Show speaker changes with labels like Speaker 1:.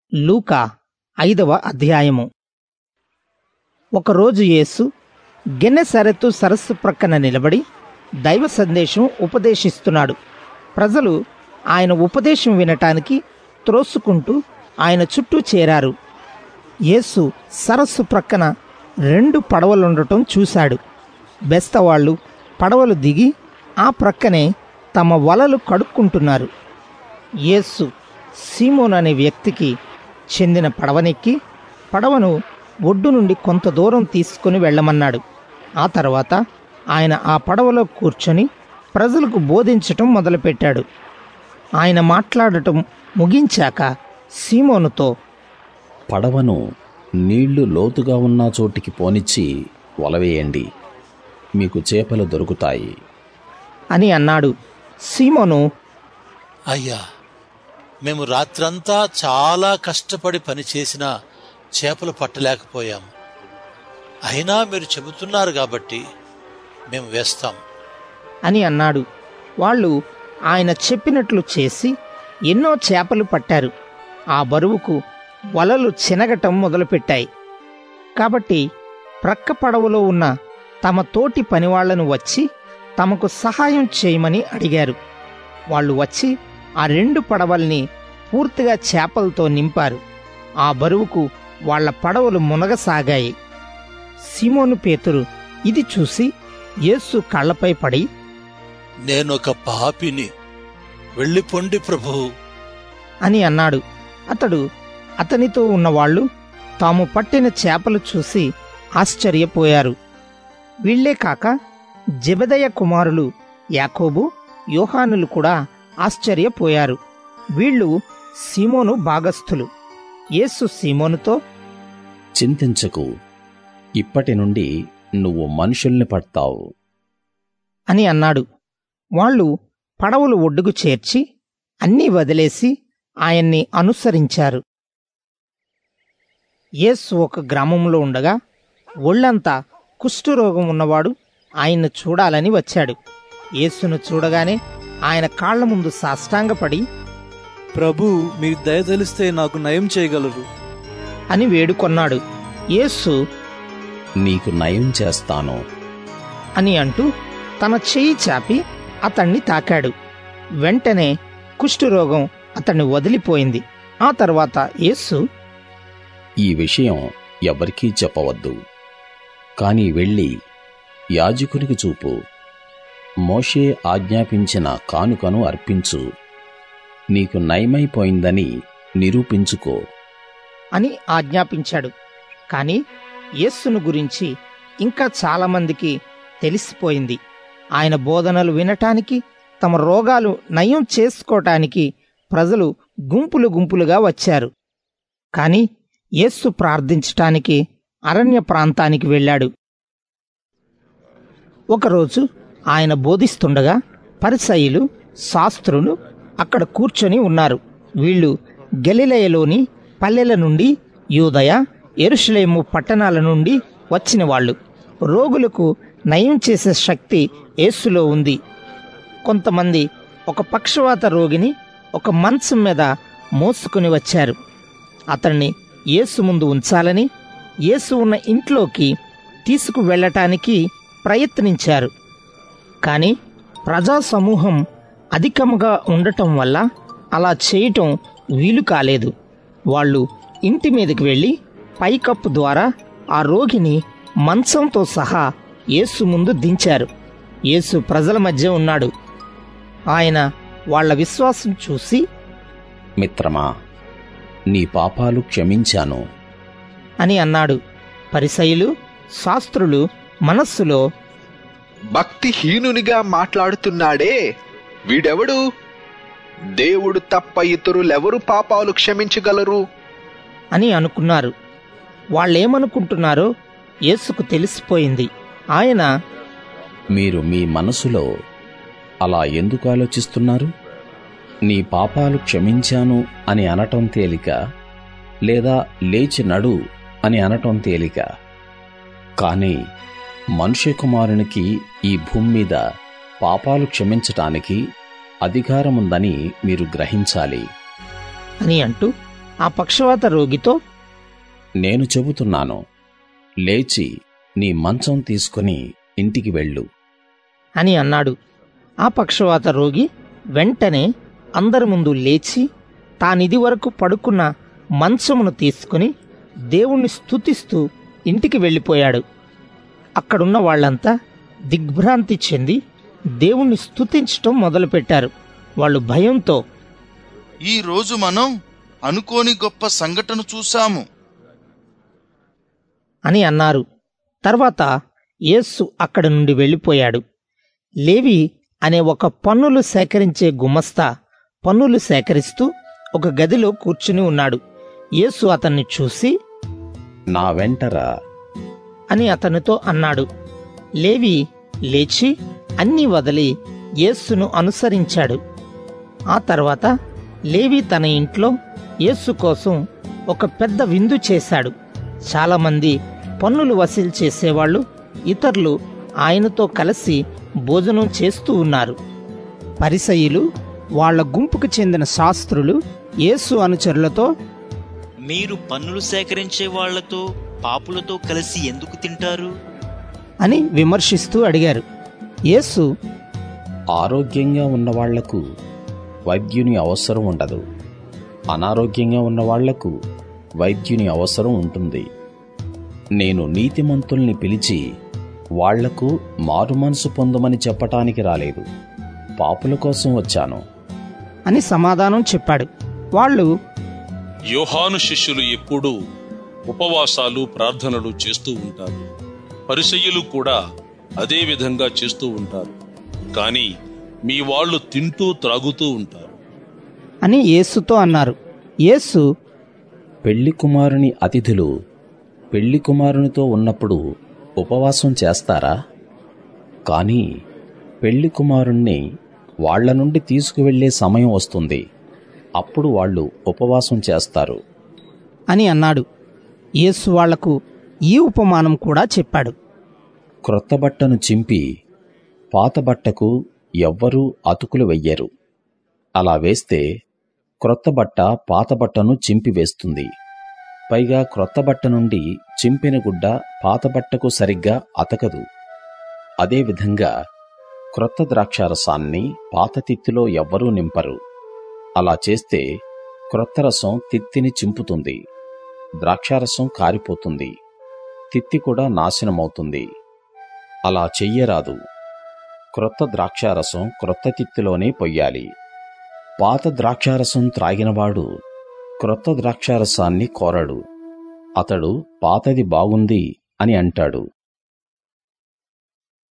Speaker 1: లూకా ఐదవ అధ్యాయము ఒకరోజు యేసు గెన్నెసరెత్తు సరస్సు ప్రక్కన నిలబడి దైవ సందేశం ఉపదేశిస్తున్నాడు ప్రజలు ఆయన ఉపదేశం వినటానికి త్రోసుకుంటూ ఆయన చుట్టూ చేరారు యేసు సరస్సు ప్రక్కన రెండు పడవలుండటం చూశాడు బెస్తవాళ్ళు పడవలు దిగి ఆ ప్రక్కనే తమ వలలు కడుక్కుంటున్నారు యేసు సీమోన్ అనే వ్యక్తికి చెందిన పడవనెక్కి పడవను ఒడ్డు నుండి కొంత దూరం తీసుకుని వెళ్ళమన్నాడు ఆ తర్వాత ఆయన ఆ పడవలో కూర్చొని ప్రజలకు బోధించటం మొదలుపెట్టాడు ఆయన మాట్లాడటం ముగించాక సీమోనుతో
Speaker 2: పడవను నీళ్లు లోతుగా ఉన్న చోటికి పోనిచ్చి వలవేయండి మీకు చేపలు దొరుకుతాయి
Speaker 1: అని అన్నాడు సీమోను
Speaker 3: అయ్యా మేము రాత్రంతా చాలా కష్టపడి పనిచేసినా చేపలు పట్టలేకపోయాము అయినా మీరు చెబుతున్నారు కాబట్టి మేము వేస్తాం
Speaker 1: అని అన్నాడు వాళ్ళు ఆయన చెప్పినట్లు చేసి ఎన్నో చేపలు పట్టారు ఆ బరువుకు వలలు చినగటం మొదలుపెట్టాయి కాబట్టి ప్రక్క పడవలో ఉన్న తమ తోటి పనివాళ్లను వచ్చి తమకు సహాయం చేయమని అడిగారు వాళ్ళు వచ్చి ఆ రెండు పడవల్ని పూర్తిగా చేపలతో నింపారు ఆ బరువుకు వాళ్ళ పడవలు మునగసాగాయి సీమోను పేతురు ఇది చూసి యేసు కళ్ళపై పడి
Speaker 3: నేనొక పాపిని వెళ్ళిపొండి ప్రభువు
Speaker 1: అని అన్నాడు అతడు అతనితో ఉన్నవాళ్ళు తాము పట్టిన చేపలు చూసి ఆశ్చర్యపోయారు వీళ్లే కాక జెబెదయ కుమారులు యాకోబు యోహానులు కూడా ఆశ్చర్యపోయారు వీళ్ళు సీమోను భాగస్థులు యేసు సీమోనుతో
Speaker 2: చింతించకు ఇప్పటి నుండి నువ్వు మనుషుల్ని పడతావు
Speaker 1: అని అన్నాడు వాళ్ళు పడవలు ఒడ్డుకు చేర్చి అన్నీ వదిలేసి ఆయన్ని అనుసరించారు యేసు ఒక గ్రామంలో ఉండగా ఒళ్ళంతా కుష్ఠరోగం ఉన్నవాడు ఆయన్ను చూడాలని వచ్చాడు యేసును చూడగానే ఆయన కాళ్ల ముందు సాష్టాంగపడి
Speaker 4: ప్రభు మీరు దయతలిస్తే నాకు నయం చేయగలరు
Speaker 1: అని వేడుకొన్నాడు యేసు
Speaker 2: నీకు నయం చేస్తాను
Speaker 1: అని అంటూ తన చెయ్యి చాపి అతణ్ణి తాకాడు వెంటనే కుష్ఠరోగం అతన్ని వదిలిపోయింది ఆ తర్వాత యేసు
Speaker 2: ఈ విషయం ఎవరికీ చెప్పవద్దు కాని వెళ్ళి యాజకునికి చూపు మోషే ఆజ్ఞాపించిన కానుకను అర్పించు నీకు నయమైపోయిందని నిరూపించుకో
Speaker 1: అని ఆజ్ఞాపించాడు కానీ యేస్సును గురించి ఇంకా చాలామందికి తెలిసిపోయింది ఆయన బోధనలు వినటానికి తమ రోగాలు నయం చేసుకోటానికి ప్రజలు గుంపులు గుంపులుగా వచ్చారు కాని యేస్సు ప్రార్థించటానికి అరణ్య ప్రాంతానికి వెళ్ళాడు ఒకరోజు ఆయన బోధిస్తుండగా పరిసయులు శాస్త్రులు అక్కడ కూర్చొని ఉన్నారు వీళ్ళు గలిలయలోని పల్లెల నుండి యూదయ ఎరుషలేము పట్టణాల నుండి వచ్చిన వాళ్ళు రోగులకు నయం చేసే శక్తి యేసులో ఉంది కొంతమంది ఒక పక్షవాత రోగిని ఒక మంచం మీద మోసుకుని వచ్చారు అతన్ని యేసు ముందు ఉంచాలని యేసు ఉన్న ఇంట్లోకి తీసుకు వెళ్ళటానికి ప్రయత్నించారు కానీ ప్రజా సమూహం అధికముగా ఉండటం వల్ల అలా చేయటం వీలు కాలేదు వాళ్ళు ఇంటి మీదకి వెళ్ళి పైకప్పు ద్వారా ఆ రోగిని మంచంతో సహా యేసు ముందు దించారు యేసు ప్రజల మధ్య ఉన్నాడు ఆయన వాళ్ళ విశ్వాసం చూసి
Speaker 2: మిత్రమా నీ పాపాలు క్షమించాను
Speaker 1: అని అన్నాడు పరిసయులు శాస్త్రులు మనస్సులో
Speaker 5: భక్తిహీనునిగా మాట్లాడుతున్నాడే వీడెవడు దేవుడు తప్ప ఇతరులెవరు పాపాలు క్షమించగలరు
Speaker 1: అని అనుకున్నారు వాళ్ళేమనుకుంటున్నారో యేసుకు తెలిసిపోయింది ఆయన
Speaker 2: మీరు మీ మనసులో అలా ఎందుకు ఆలోచిస్తున్నారు నీ పాపాలు క్షమించాను అని అనటం తేలిక లేదా లేచి నడు అని అనటం తేలిక కాని మనుష్య కుమారునికి ఈ భూమి మీద పాపాలు క్షమించటానికి అధికారముందని మీరు గ్రహించాలి
Speaker 1: అని అంటూ ఆ పక్షవాత రోగితో
Speaker 2: నేను చెబుతున్నాను లేచి నీ మంచం తీసుకుని ఇంటికి వెళ్ళు
Speaker 1: అని అన్నాడు ఆ పక్షవాత రోగి వెంటనే అందరి ముందు లేచి తానిది వరకు పడుకున్న మంచమును తీసుకుని దేవుణ్ణి స్తుతిస్తూ ఇంటికి వెళ్ళిపోయాడు అక్కడున్న వాళ్ళంతా దిగ్భ్రాంతి చెంది దేవుణ్ణి స్తుతించటం మొదలుపెట్టారు వాళ్ళు భయంతో
Speaker 6: ఈ రోజు మనం అనుకోని గొప్ప సంఘటన చూశాము
Speaker 1: అని అన్నారు తర్వాత యేసు అక్కడి నుండి వెళ్ళిపోయాడు లేవి అనే ఒక పన్నులు సేకరించే గుమస్తా పన్నులు సేకరిస్తూ ఒక గదిలో కూర్చుని ఉన్నాడు యేసు అతన్ని చూసి
Speaker 2: నా వెంటరా
Speaker 1: అని అతనితో అన్నాడు లేవి లేచి అన్నీ వదిలి యేస్సును అనుసరించాడు ఆ తర్వాత లేవి తన ఇంట్లో యేస్సు కోసం ఒక పెద్ద విందు చేశాడు చాలామంది పన్నులు వసూలు చేసేవాళ్ళు ఇతరులు ఆయనతో కలిసి భోజనం చేస్తూ ఉన్నారు పరిసయులు వాళ్ళ గుంపుకు చెందిన శాస్త్రులు యేసు అనుచరులతో
Speaker 7: మీరు పన్నులు సేకరించే వాళ్లతో పాపులతో కలిసి ఎందుకు తింటారు
Speaker 1: అని విమర్శిస్తూ అడిగారు యేసు
Speaker 2: ఆరోగ్యంగా ఉన్న వాళ్లకు వైద్యుని అవసరం ఉండదు అనారోగ్యంగా ఉన్న వాళ్లకు వైద్యుని అవసరం ఉంటుంది నేను నీతిమంతుల్ని పిలిచి వాళ్లకు మారుమనసు పొందమని చెప్పటానికి రాలేదు పాపుల కోసం వచ్చాను
Speaker 1: అని సమాధానం చెప్పాడు వాళ్ళు
Speaker 8: యోహాను శిష్యులు ఎప్పుడూ ఉపవాసాలు ప్రార్థనలు చేస్తూ ఉంటారు పరిసయ్యులు కూడా అదే విధంగా చేస్తూ ఉంటారు కానీ మీ వాళ్ళు తింటూ త్రాగుతూ ఉంటారు
Speaker 1: అని యేసుతో అన్నారు యేసు
Speaker 2: పెళ్లి కుమారుని అతిథులు పెళ్లి కుమారునితో ఉన్నప్పుడు ఉపవాసం చేస్తారా కానీ పెళ్లి కుమారుణ్ణి వాళ్ళ నుండి తీసుకువెళ్ళే సమయం వస్తుంది అప్పుడు వాళ్ళు ఉపవాసం చేస్తారు
Speaker 1: అని అన్నాడు యేసు వాళ్లకు ఈ ఉపమానం కూడా చెప్పాడు
Speaker 2: క్రొత్త బట్టను చింపి పాత బట్టకు ఎవ్వరూ అతుకులు వెయ్యరు అలా వేస్తే క్రొత్త బట్ట పాత బట్టను చింపివేస్తుంది పైగా క్రొత్త బట్ట నుండి చింపిన గుడ్డ పాత బట్టకు సరిగ్గా అతకదు అదేవిధంగా క్రొత్త ద్రాక్షారసాన్ని పాత తిత్తిలో ఎవ్వరూ నింపరు అలా చేస్తే క్రొత్త రసం తిత్తిని చింపుతుంది ద్రాక్షారసం కారిపోతుంది తిత్తి కూడా నాశనమవుతుంది అలా చెయ్యరాదు క్రొత్త ద్రాక్షారసం క్రొత్త తిత్తిలోనే పొయ్యాలి పాత ద్రాక్షారసం త్రాగినవాడు క్రొత్త ద్రాక్షారసాన్ని కోరడు అతడు పాతది బాగుంది అని అంటాడు